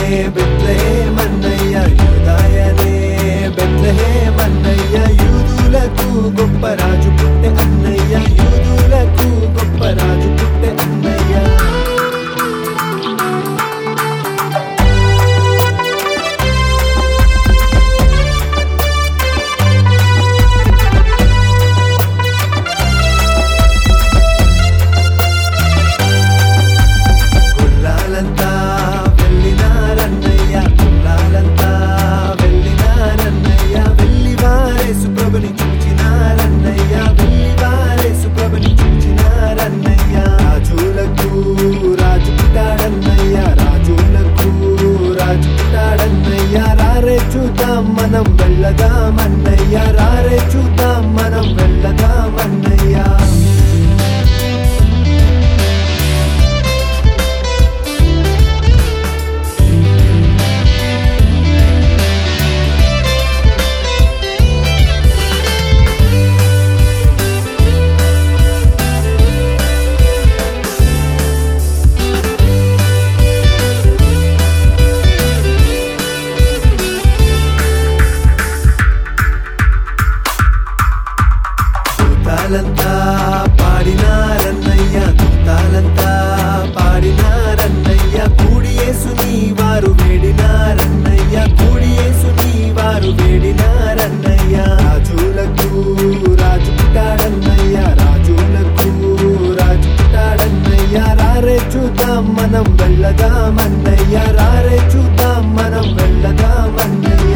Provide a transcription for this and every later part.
బెత్లహేమన్నయ్య యూదాయనే బెత్లహేమన్నయ్య యూదులకు గొప్ప రాజు పుట్టె అన్నయ్య యూదులకు గొప్ప రాజు పుట్టె అన్నయ్య కుల్లాలంతా వెళ్ళినారన్నయ్య కుల్లాలంతా వెళ్ళినారన్నయ్య వెళ్ళి వారేసు ప్రభుని చూచినారన్నయ్య వెళ్ళి వారేసు ప్రభుని చూచినారన్నయ్య రాజులకు రాజు పుట్టాడన్నయ్య రాజులకు రాజు పుట్టాడన్నయ్య రారే చూద్దాం మనం వెళ్ళదామన్నయ్య రారే చూద్దాం మనం వెళ్ళదామన్నయ్య దూతాలంతా పాడినారన్నయ్య దూతాలంతా పాడినారన్నయ్య కూడి యేసుని వారు వేడినారన్నయ్య కూడి యేసుని వారు వేడినారన్నయ్య రాజులకు రాజు పుట్టాడన్నయ్య రాజులకు రాజు పుట్టాడన్నయ్య రారే చూద్దాం మనం వెళ్ళదామన్నయ్య రారే చూద్దాం మనం వెళ్ళదామన్నయ్య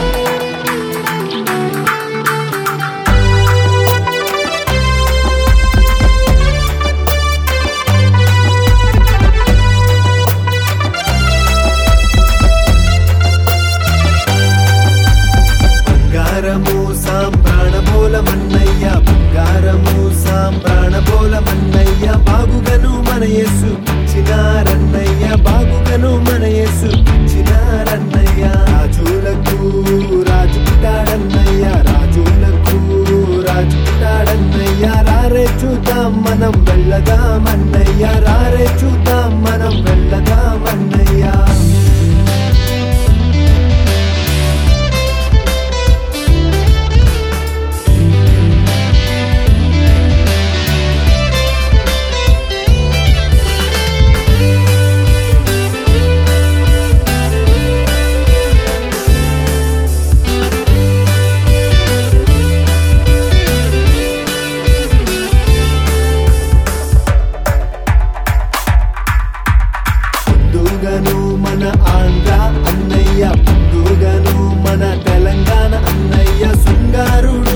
బంగారము సాంబ్రాణబోలమన్నయ్య బంగారము సాంబ్రాణబోలమన్నయ్య బాగుగను మన యేసు చిన్నారన్నయ్య బాగుగను మన యేసు చిన్నారన్నయ్య రాజులకు రాజు పుట్టాడన్నయ్య రాజులకు రాజు పుట్టాడన్నయ్య రారే చూద్దాం మనం వెళ్ళదామన్నయ్య రారే చూద్దాం మనం వెళ్ళదామన్నయ్య ముందుగాను మన ఆంధ్ర అన్నయ్య ముందుగాను మన తెలంగాణ అన్నయ్య శృంగారుడు